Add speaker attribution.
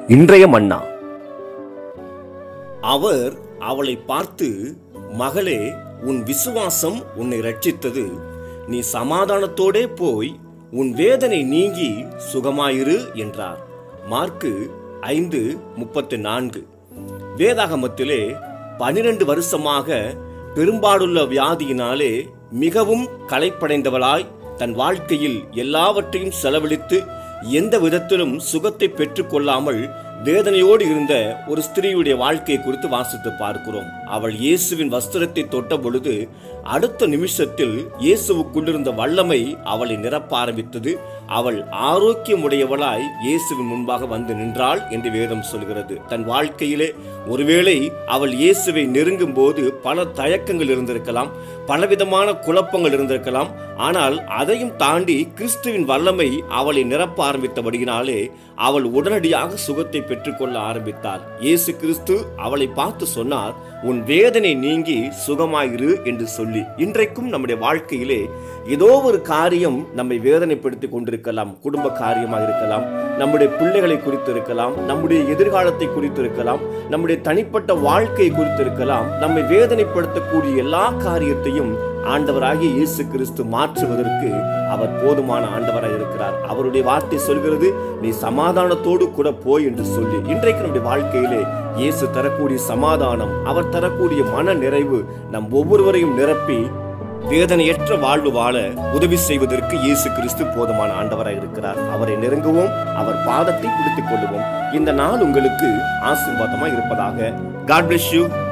Speaker 1: இன்றைய மன்னா
Speaker 2: அவர் அவளை பார்த்து மகளே உன் விசுவாசம் உன்னை ரட்சித்தது நீ சமாதானத்தோடே போய் உன் வேதனை நீங்கி சுகமாயிரு என்றார் மார்க்கு ஐந்து முப்பத்து நான்கு வேதாகமத்திலே பனிரெண்டு வருஷமாக பெரும்பாடுள்ள வியாதியினாலே மிகவும் களைப்படைந்தவளாய் தன் வாழ்க்கையில் எல்லாவற்றையும் செலவழித்து எந்த விதத்திலும் சுகத்தை பெற்றுக்கொள்ளாமல் வேதனையோடு இருந்த ஒரு ஸ்திரீயுடைய வாழ்க்கையை குறித்து வாசித்து பார்க்கிறோம் அவள் இயேசுவின் வஸ்திரத்தை தொட்ட பொழுது அடுத்த நிமிஷத்தில் இயேசுவுக்குள்ளிருந்த வல்லமை அவளை நிரப்ப ஆரம்பித்தது அவள் ஆரோக்கியமுடையவளாய் இயேசுவின் முன்பாக வந்து நின்றாள் என்று வேதம் சொல்கிறது தன் வாழ்க்கையிலே ஒருவேளை அவள் இயேசுவை நெருங்கும் போது பல தயக்கங்கள் இருந்திருக்கலாம் பலவிதமான குழப்பங்கள் இருந்திருக்கலாம் ஆனால் அதையும் தாண்டி கிறிஸ்துவின் வல்லமை அவளை நிரப்ப ஆரம்பித்தபடியினாலே அவள் உடனடியாக சுகத்தை பெற்றுக்கொள்ள ஆரம்பித்தாள் இயேசு கிறிஸ்து அவளை பார்த்து சொன்னார் உன் வேதனை நீங்கி சுகமாயிரு என்று சொல்லி இன்றைக்கும் நம்முடைய வாழ்க்கையிலே ஏதோ ஒரு காரியம் நம்மை வேதனைப்படுத்தி கொண்டிருக்கலாம் குடும்ப காரியமாக இருக்கலாம் நம்முடைய பிள்ளைகளை குறித்து இருக்கலாம் நம்முடைய எதிர்காலத்தை குறித்து இருக்கலாம் நம்முடைய தனிப்பட்ட வாழ்க்கையை குறித்து இருக்கலாம் நம்மை வேதனைப்படுத்தக்கூடிய எல்லா காரியத்தையும் ஆண்டவராகிய இயேசு கிறிஸ்து மாற்றுவதற்கு அவர் போதுமான ஆண்டவராக இருக்கிறார் அவருடைய வார்த்தை சொல்கிறது நீ சமாதானத்தோடு கூட போய் என்று சொல்லி இன்றைக்கு நம்முடைய வாழ்க்கையிலே இயேசு தரக்கூடிய சமாதானம் அவர் தரக்கூடிய மன நிறைவு நம் ஒவ்வொருவரையும் நிரப்பி வேதனையற்ற வாழ்வு வாழ உதவி செய்வதற்கு இயேசு கிறிஸ்து போதுமான ஆண்டவராய் இருக்கிறார் அவரை நெருங்குவோம் அவர் பாதத்தை பிடித்துக் கொள்ளுவோம் இந்த நாள் உங்களுக்கு ஆசீர்வாதமாய் இருப்பதாக காட் bless யூ